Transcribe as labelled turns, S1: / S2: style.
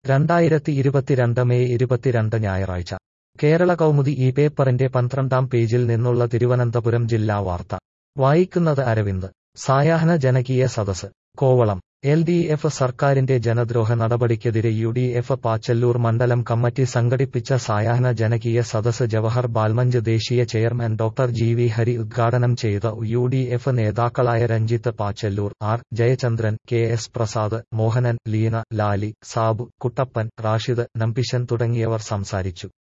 S1: രണ്ടായിരത്തി ഇരുപത്തിരണ്ട് മെയ് ഇരുപത്തിരണ്ട് ഞായറാഴ്ച കേരള കൗമുദി ഈ പേപ്പറിന്റെ പന്ത്രണ്ടാം പേജിൽ നിന്നുള്ള തിരുവനന്തപുരം ജില്ലാ വാർത്ത വായിക്കുന്നത് അരവിന്ദ് സായാഹ്ന ജനകീയ സദസ് കോവളം എൽ ഡി എഫ് സർക്കാരിന്റെ ജനദ്രോഹ നടപടിക്കെതിരെ യു ഡി എഫ് പാച്ചല്ലൂർ മണ്ഡലം കമ്മിറ്റി സംഘടിപ്പിച്ച സായാഹ്ന ജനകീയ സദസ് ജവഹർ ബാൽമഞ്ച് ദേശീയ chairman doctor G V Hari ഉദ്ഘാടനം ചെയ്ത യു ഡി എഫ് നേതാക്കളായ Ranjith Pachalloor R Jayachandran K S Prasad Mohanan Leena Lali Sabu Kuttappan Rashid Nambisan തുടങ്ങിയവർ സംസാരിച്ചു